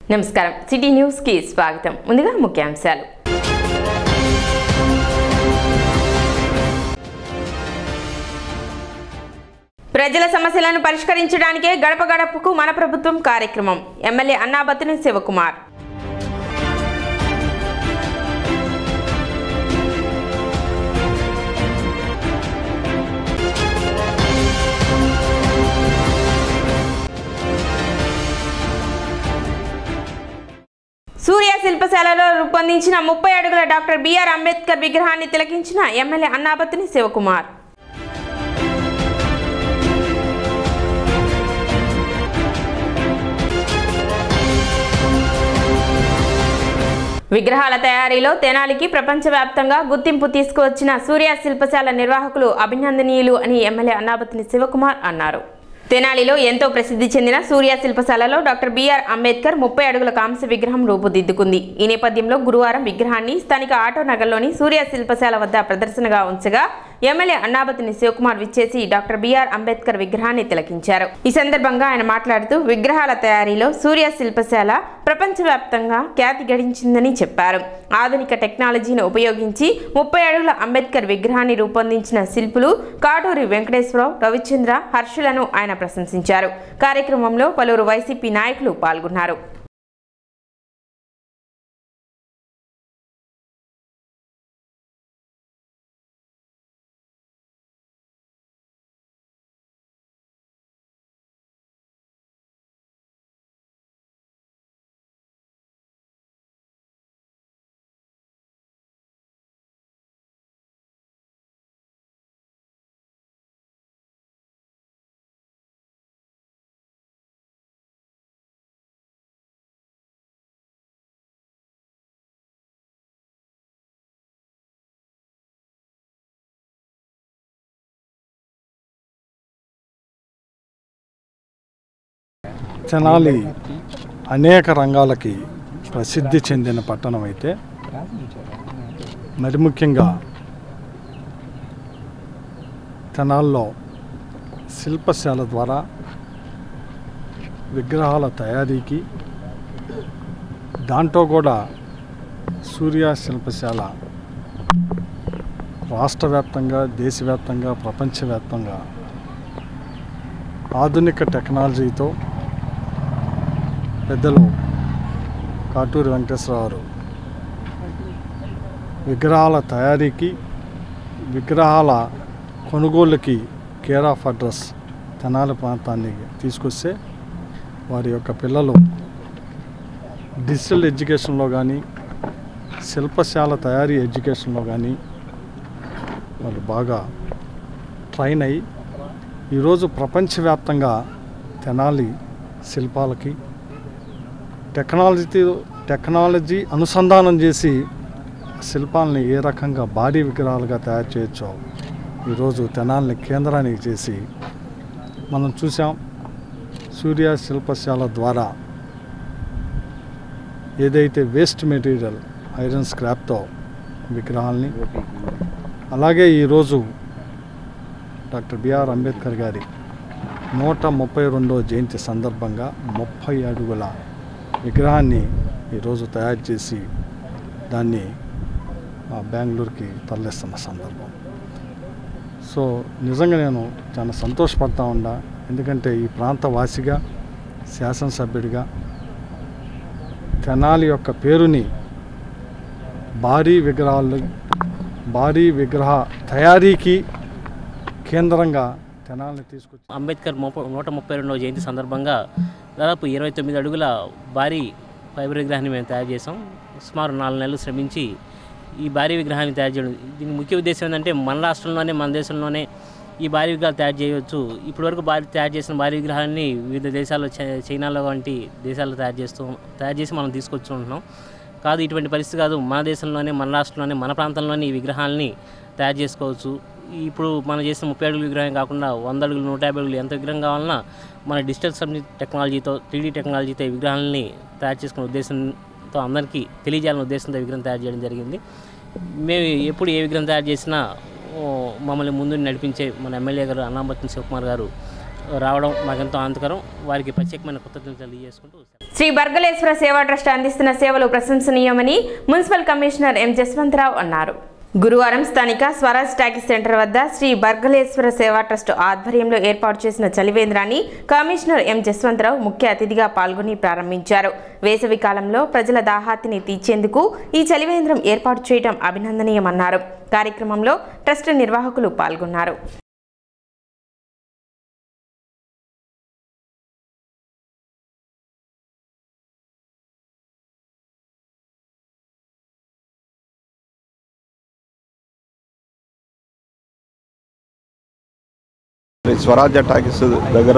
నమస్కారం city news కి స్వాగతం ముందుగా ముఖ్యాంశాలు ప్రజల సమస్యలను పరిష్కరించడానికే గడప గడపకు మన ప్రభుత్వం కార్యక్రమం ఎమ్మెల్యే అన్నాబత్తుని శివకుమార్ సూర్య శిల్పశాలలో రూపొందించిన ముప్పై అడుగుల డాక్టర్ బిఆర్ అంబేద్కర్ విగ్రహాన్ని తిలకించిన ఎమ్మెల్యే అన్నాబత్తుని శివకుమార్ విగ్రహాల తయారీలో తెనాలికి ప్రపంచవ్యాప్తంగా గుర్తింపు తీసుకువచ్చిన సూర్య శిల్పశాల నిర్వాహకులు అభినందనీయులు అని ఎమ్మెల్యే అన్నాబత్తిని శివకుమార్ అన్నారు తెనాలిలో ఎంతో ప్రసిద్ధి చెందిన సూర్య శిల్పశాలలో డాక్టర్ బిఆర్ అంబేద్కర్ ముప్పై అడుగుల కాంస్య విగ్రహం రూపుదిద్దుకుంది ఈ నేపథ్యంలో గురువారం విగ్రహాన్ని స్థానిక ఆటో నగర్లోని సూర్య శిల్పశాల వద్ద ప్రదర్శనగా ఉంచగా ఎమ్మెల్యే అన్నాబతిని శివకుమార్ విచ్చేసి డాక్టర్ బిఆర్ అంబేద్కర్ విగ్రహాన్ని తిలకించారు ఈ సందర్భంగా ఆయన మాట్లాడుతూ విగ్రహాల తయారీలో సూర్య శిల్పశాల ప్రపంచవ్యాప్తంగా ఖ్యాతి గడించిందని చెప్పారు ఆధునిక టెక్నాలజీని ఉపయోగించి ముప్పై అడుగుల అంబేద్కర్ విగ్రహాన్ని రూపొందించిన శిల్పులు కాటూరి వెంకటేశ్వరరావు రవిచంద్ర హర్షులను ఆయన ప్రశంసించారు కార్యక్రమంలో పలువురు వైసీపీ నాయకులు పాల్గొన్నారు తెనాలి అనేక రంగాలకి ప్రసిద్ధి చెందిన పట్టణం అయితే మరి ముఖ్యంగా తెనాల్లో శిల్పశాల ద్వారా విగ్రహాల తయారీకి దాంట్లో కూడా సూర్య శిల్పశాల రాష్ట్ర వ్యాప్తంగా దేశవ్యాప్తంగా ప్రపంచవ్యాప్తంగా ఆధునిక టెక్నాలజీతో పెద్దలు కాటూరి వెంకటేశ్వరరావు విగ్రహాల తయారీకి విగ్రహాల కొనుగోలుకి కేర్ ఆఫ్ అడ్రస్ తెనాలి ప్రాంతాన్ని తీసుకొస్తే వారి యొక్క పిల్లలు డిజిటల్ ఎడ్యుకేషన్లో కానీ శిల్పశాల తయారీ ఎడ్యుకేషన్లో కానీ వాళ్ళు బాగా ట్రైన్ అయ్యి ఈరోజు ప్రపంచవ్యాప్తంగా తెనాలి శిల్పాలకి టెక్నాలజీ టెక్నాలజీ అనుసంధానం చేసి శిల్పాలని ఏ రకంగా భారీ విగ్రహాలుగా తయారు చేయొచ్చో ఈరోజు తెనాలని కేంద్రానికి చేసి మనం చూసాం సూర్య శిల్పశాల ద్వారా ఏదైతే వేస్ట్ మెటీరియల్ ఐరన్ స్క్రాప్తో విగ్రహాలని అలాగే ఈరోజు డాక్టర్ బిఆర్ అంబేద్కర్ గారి నూట ముప్పై రెండో జయంతి సందర్భంగా ముప్పై అడుగుల విగ్రహాన్ని ఈరోజు తయారు చేసి దాన్ని ఆ, బెంగళూరుకి తరలిస్తున్న సందర్భం సో నిజంగా నేను చాలా సంతోషపడతా ఉండా ఎందుకంటే ఈ ప్రాంత వాసిగా శాసనసభ్యుడిగా తెనాలి యొక్క పేరుని భారీ విగ్రహాలు భారీ విగ్రహ తయారీకి కేంద్రంగా తెనాలిని తీసుకొచ్చి అంబేద్కర్ ముప్ప నూట ముప్పై రెండవ జయంతి సందర్భంగా దాదాపు ఇరవై తొమ్మిది అడుగుల భారీ ఫైబర్ విగ్రహాన్ని మేము తయారు చేసాం సుమారు నాలుగు నెలలు శ్రమించి ఈ భారీ విగ్రహాన్ని తయారు చేయడం దీని ముఖ్య ఉద్దేశం ఏంటంటే మన రాష్ట్రంలోనే మన దేశంలోనే ఈ భారీ విగ్రహాలు తయారు చేయవచ్చు ఇప్పటివరకు భారీ తయారు చేసిన భారీ విగ్రహాలని వివిధ దేశాల్లో చై- చైనాలో వంటి దేశాల్లో తయారు చేస్తూ తయారు చేసి మనం తీసుకొచ్చి ఉంటున్నాం కాదు ఇటువంటి పరిస్థితి కాదు మన దేశంలోనే మన రాష్ట్రంలోనే మన ప్రాంతంలోనే ఈ విగ్రహాలని తయారు చేసుకోవచ్చు ఇప్పుడు మనం చేసిన ముప్పై అడుగుల విగ్రహం కాకుండా వంద అడుగులు నూట యాభై అడుగులు ఎంత విగ్రహం కావాలన్నా మన డిజిటల్ సబ్మిట్ టెక్నాలజీతో త్రీడీ టెక్నాలజీతో ఈ విగ్రహాలని తయారు చేసుకునే ఉద్దేశంతో అందరికీ తెలియజేయాలనే ఉద్దేశంతో ఈ విగ్రహం తయారు చేయడం జరిగింది మేము ఎప్పుడు ఏ విగ్రహం తయారు చేసినా ఓ, మమ్మల్ని ముందు నడిపించే మన ఎమ్మెల్యే గారు అన్నామత్తి శివకుమార్ గారు రావడం మాకెంతో ఆనందకరం వారికి ప్రత్యేకమైన కృతజ్ఞతలు తెలియజేసుకుంటూ శ్రీ బర్గలేశ్వర సేవా ట్రస్ట్ అందిస్తున్న సేవలు ప్రశంసనీయమని మున్సిపల్ కమిషనర్ ఎం జస్వంతరావు అన్నారు గురువారం స్థానిక స్వరాజ్ టాకీస్ సెంటర్ వద్ద శ్రీ బర్గలేశ్వర సేవా ట్రస్ట్ ఆధ్వర్యంలో ఏర్పాటు చేసిన చలివేంద్రాన్ని కమిషనర్ ఎం జస్వంతరావు ముఖ్య అతిథిగా పాల్గొని ప్రారంభించారు వేసవి కాలంలో ప్రజల దాహార్తిని తీర్చేందుకు ఈ చలివేంద్రం ఏర్పాటు చేయడం అభినందనీయమన్నారు కార్యక్రమంలో ట్రస్ట్ నిర్వాహకులు పాల్గొన్నారు శ్రీ స్వరాజ్య టాకీస్ దగ్గర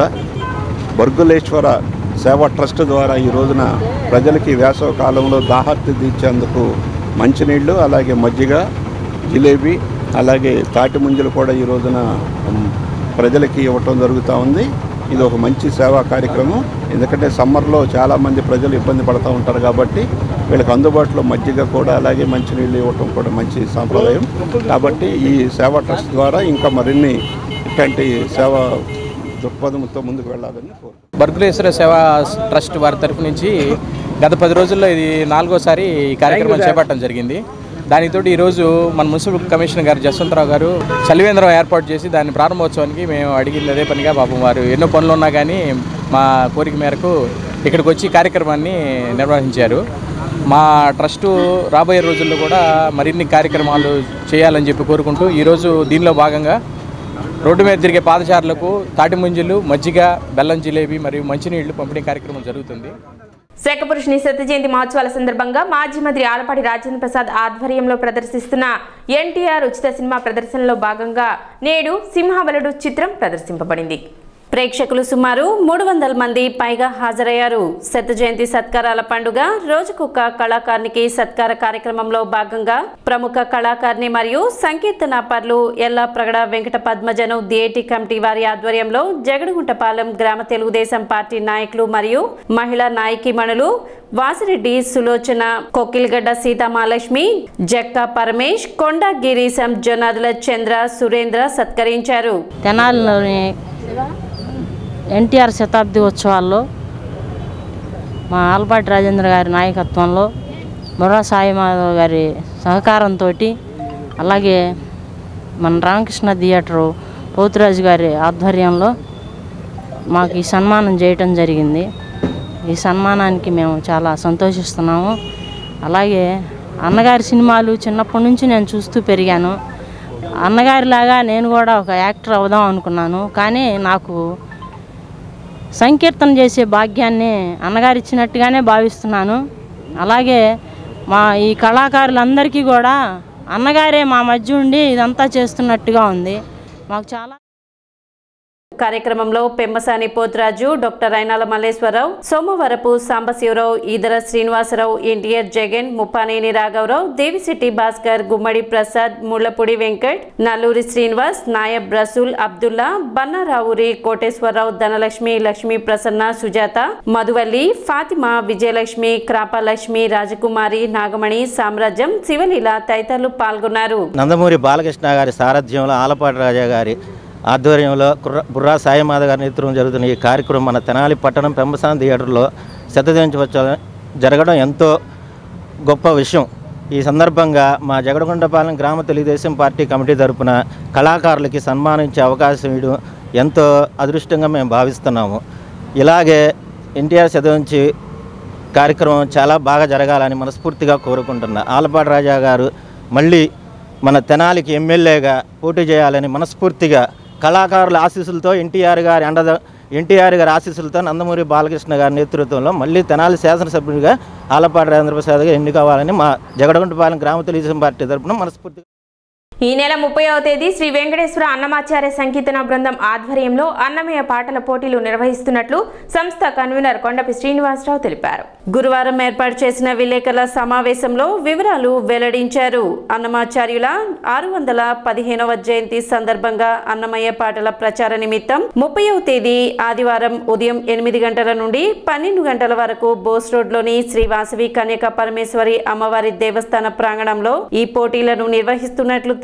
బర్గులేశ్వర సేవా ట్రస్ట్ ద్వారా ఈ రోజున ప్రజలకి వేసవ కాలంలో దాహర్తి తీర్చేందుకు మంచినీళ్ళు అలాగే మజ్జిగ జిలేబీ అలాగే తాటి ముంజలు కూడా ఈ రోజున ఉమ్, ప్రజలకి ఇవ్వటం జరుగుతూ ఉంది ఇది ఒక మంచి సేవా కార్యక్రమం ఎందుకంటే సమ్మర్లో చాలామంది ప్రజలు ఇబ్బంది పడుతూ ఉంటారు కాబట్టి వీళ్ళకి అందుబాటులో మజ్జిగ కూడా అలాగే మంచినీళ్ళు ఇవ్వటం కూడా మంచి సాంప్రదాయం కాబట్టి ఈ సేవా ట్రస్ట్ ద్వారా ఇంకా మరిన్ని ఇట్లాంటి సేవా దృక్పథంతో ముందుకు వెళ్ళాలని కోరుకుంటున్నాను బర్గులేశ్వర సేవా ట్రస్ట్ వారి తరపు నుంచి గత పది రోజుల్లో ఇది నాలుగోసారి ఈ కార్యక్రమం చేపట్టడం జరిగింది దానితో ఈరోజు మన మున్సిపల్ కమిషనర్ గారు జస్వంతరావు గారు చలివేంద్రం ఏర్పాటు చేసి దాని ప్రారంభోత్సవానికి మేము అడిగింది అదే పనిగా పాపం వారు ఎన్నో పనులు ఉన్నా కానీ మా కోరిక మేరకు ఇక్కడికి వచ్చి కార్యక్రమాన్ని నిర్వహించారు మా ట్రస్టు రాబోయే రోజుల్లో కూడా మరిన్ని కార్యక్రమాలు చేయాలని చెప్పి కోరుకుంటూ ఈరోజు దీనిలో భాగంగా రోడ్డు మీద తిరిగే పాదచారులకు తాటి ముంజలు మజ్జిగ బెల్లం జిలేబీ మరియు మంచినీళ్లు పంపిణీ కార్యక్రమం జరుగుతుంది శాఖపురుషుని శత జయంతి మహోత్సవాల సందర్భంగా మాజీ మంత్రి ఆలపాటి రాజేంద్ర ప్రసాద్ ఆధ్వర్యంలో ప్రదర్శిస్తున్న ఎన్టీఆర్ ఉచిత సినిమా ప్రదర్శనలో భాగంగా నేడు సింహబలుడు చిత్రం ప్రదర్శింపబడింది ప్రేక్షకులు సుమారు మూడు వందల మంది పైగా హాజరయ్యారు శత జయంతి సత్కారాల పండుగ రోజుకొక కళాకారునికి సత్కార కార్యక్రమంలో భాగంగా ప్రముఖ కళాకారిణి మరియు సంకీర్తన పర్లు ఎల్లా ప్రగడ వెంకట పద్మజను డిఏటి కమిటీ వారి ఆధ్వర్యంలో జగడగుంటపాలెం గ్రామ తెలుగుదేశం పార్టీ నాయకులు మరియు మహిళా నాయకిమణులు వాసిరెడ్డి సులోచన కొక్కిల్గడ్డ సీతామహాలక్ష్మి జక్క పరమేష్ కొండ గిరీశం జనాదుల చంద్ర సురేంద్ర సత్కరించారు తెనాలిలోని ఎన్టీఆర్ శతాబ్ది ఉత్సవాల్లో మా ఆల్పాటి రాజేంద్ర గారి నాయకత్వంలో బుర్రా సాయి మాధవ్ గారి సహకారంతో అలాగే మన రామకృష్ణ థియేటరు పోతురాజు గారి ఆధ్వర్యంలో మాకు ఈ సన్మానం చేయటం జరిగింది ఈ సన్మానానికి మేము చాలా సంతోషిస్తున్నాము అలాగే అన్నగారి సినిమాలు చిన్నప్పటి నుంచి నేను చూస్తూ పెరిగాను అన్నగారిలాగా నేను కూడా ఒక యాక్టర్ అవుదాం అనుకున్నాను కానీ నాకు సంకీర్తన చేసే భాగ్యాన్ని అన్నగారు ఇచ్చినట్టుగానే భావిస్తున్నాను అలాగే మా ఈ కళాకారులందరికీ కూడా అన్నగారే మా మధ్య ఉండి ఇదంతా చేస్తున్నట్టుగా ఉంది మాకు చాలా కార్యక్రమంలో పెమ్మసాని పోతురాజు డాక్టర్ అయినాల మల్లేశ్వరరావు సోమవరపు సాంబశివరావు ఈదర శ్రీనివాసరావు ఎన్టీఆర్ జగన్ ముప్పానేని రాఘవరావు దేవిశెట్టి భాస్కర్ గుమ్మడి ప్రసాద్ ముళ్లపూడి వెంకట్ నల్లూరి శ్రీనివాస్ నాయబ్ రసూల్ అబ్దుల్లా బన్నారావురి కోటేశ్వరరావు ధనలక్ష్మి లక్ష్మీ ప్రసన్న సుజాత మధువల్లి ఫాతిమా విజయలక్ష్మి క్రాపలక్ష్మి రాజకుమారి నాగమణి సామ్రాజ్యం శివలీల తదితరులు పాల్గొన్నారు నందమూరి బాలకృష్ణ గారి సారథ్యంలో ఆలపాటి రాజా గారి ఆధ్వర్యంలో కుర్ర బుర్రా సాయిమాధ గారి నేతృత్వం జరుగుతున్న ఈ కార్యక్రమం మన తెనాలి పట్టణం పెంబసాన్ థియేటర్లో శతదించవచ్చు జరగడం ఎంతో గొప్ప విషయం ఈ సందర్భంగా మా జగడగొండపాలెం గ్రామ తెలుగుదేశం పార్టీ కమిటీ తరపున కళాకారులకి సన్మానించే అవకాశం ఇవ్వడం ఎంతో అదృష్టంగా మేము భావిస్తున్నాము ఇలాగే ఎన్టీఆర్ శతదించి కార్యక్రమం చాలా బాగా జరగాలని మనస్ఫూర్తిగా కోరుకుంటున్నా ఆలపాటి రాజా గారు మళ్ళీ మన తెనాలికి ఎమ్మెల్యేగా పోటీ చేయాలని మనస్ఫూర్తిగా కళాకారుల ఆశీస్సులతో ఎన్టీఆర్ గారి అండద ఎన్టీఆర్ గారి ఆశీస్సులతో నందమూరి బాలకృష్ణ గారి నేతృత్వంలో మళ్ళీ తెనాలి శాసనసభ్యుడిగా ఆలపాటి రాజేంద్ర ప్రసాద్గా ఎన్నికవ్వాలని మా జగడగుంటపాలెం గ్రామ తెలుగుదేశం పార్టీ తరపున మనస్ఫూర్తిగా ఈ నెల ముప్పైవ తేదీ శ్రీ వెంకటేశ్వర అన్నమాచార్య సంకీర్తన బృందం ఆధ్వర్యంలో అన్నమయ్య పాటల పోటీలు నిర్వహిస్తున్నట్లు సంస్థ కన్వీనర్ కొండపి శ్రీనివాసరావు తెలిపారు గురువారం ఏర్పాటు చేసిన విలేకరుల సమావేశంలో వివరాలు వెల్లడించారు అన్నమాచార్యుల ఆరు వందల పదిహేనవ జయంతి సందర్భంగా అన్నమయ్య పాటల ప్రచార నిమిత్తం ముప్పైవ తేదీ ఆదివారం ఉదయం ఎనిమిది గంటల నుండి పన్నెండు గంటల వరకు బోస్ రోడ్లోని శ్రీ వాసవి కన్యక పరమేశ్వరి అమ్మవారి దేవస్థాన ప్రాంగణంలో ఈ పోటీలను నిర్వహిస్తున్నట్లు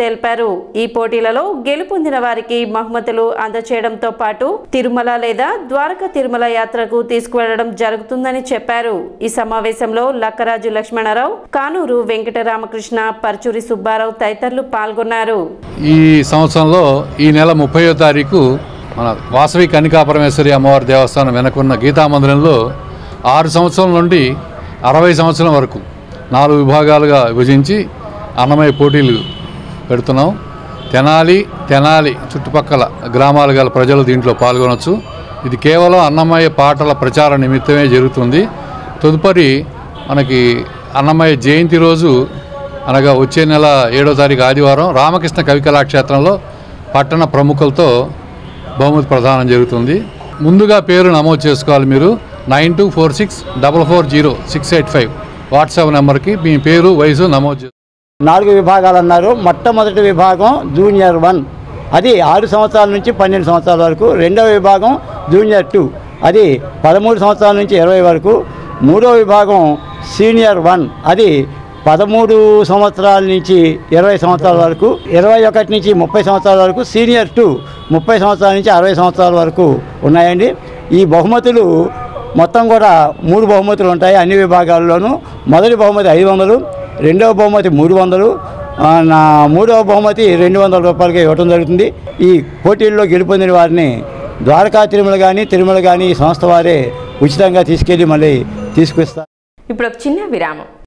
తెలిపారు ఈ పోటీలలో గెలుపొందిన వారికి బహుమతులు అందచేయడంతో పాటు తిరుమల లేదా ద్వారకా తిరుమల యాత్రకు తీసుకువెళ్లడం జరుగుతుందని చెప్పారు ఈ సమావేశంలో లక్కరాజు లక్ష్మణరావు కానూరు వెంకటరామకృష్ణ పర్చూరి సుబ్బారావు తదితరులు పాల్గొన్నారు ఈ సంవత్సరంలో ఈ నెల ముప్పయో తారీఖు మన వాసవి కనికాపరమేశ్వరి అమ్మవారి దేవస్థానం వెనకున్న గీతా మందిరంలో ఆరు సంవత్సరాల నుండి అరవై సంవత్సరం వరకు నాలుగు విభాగాలుగా విభజించి అన్నమయ్య పోటీలు పెడుతున్నాం తెనాలి తెనాలి చుట్టుపక్కల గ్రామాలు గల ప్రజలు దీంట్లో పాల్గొనవచ్చు ఇది కేవలం అన్నమయ్య పాటల ప్రచార నిమిత్తమే జరుగుతుంది తదుపరి మనకి అన్నమయ్య జయంతి రోజు అనగా వచ్చే నెల ఏడో తారీఖు ఆదివారం రామకృష్ణ కవికళాక్షేత్రంలో పట్టణ ప్రముఖులతో బహుమతి ప్రదానం జరుగుతుంది ముందుగా పేరు నమోదు చేసుకోవాలి మీరు nine two four six double four zero six eight five WhatsApp నెంబర్కి మీ పేరు వయసు నమోదు చేసుకోవాలి నాలుగు విభాగాలు అన్నారు మొట్టమొదటి విభాగం జూనియర్ వన్ అది ఆరు సంవత్సరాల నుంచి పన్నెండు సంవత్సరాల వరకు రెండవ విభాగం జూనియర్ టూ అది పదమూడు సంవత్సరాల నుంచి ఇరవై వరకు మూడో విభాగం సీనియర్ వన్ అది పదమూడు సంవత్సరాల నుంచి ఇరవై సంవత్సరాల వరకు ఇరవై ఒకటి నుంచి ముప్పై సంవత్సరాల వరకు సీనియర్ టూ ముప్పై సంవత్సరాల నుంచి అరవై సంవత్సరాల వరకు ఉన్నాయండి ఈ బహుమతులు మొత్తం కూడా మూడు బహుమతులు ఉంటాయి అన్ని విభాగాల్లోనూ మొదటి బహుమతి ఐదు వందలు రెండవ బహుమతి మూడు వందలు ఆ, నా మూడవ బహుమతి రెండు వందల రూపాయలకి ఇవ్వడం జరుగుతుంది ఈ పోటీల్లో గెలుపొందిన వారిని ద్వారకా తిరుమల కానీ తిరుమల కానీ ఈ సంస్థ వారే ఉచితంగా తీసుకెళ్ళి మళ్ళీ తీసుకొస్తారు ఇప్పుడు ఒక చిన్న విరామం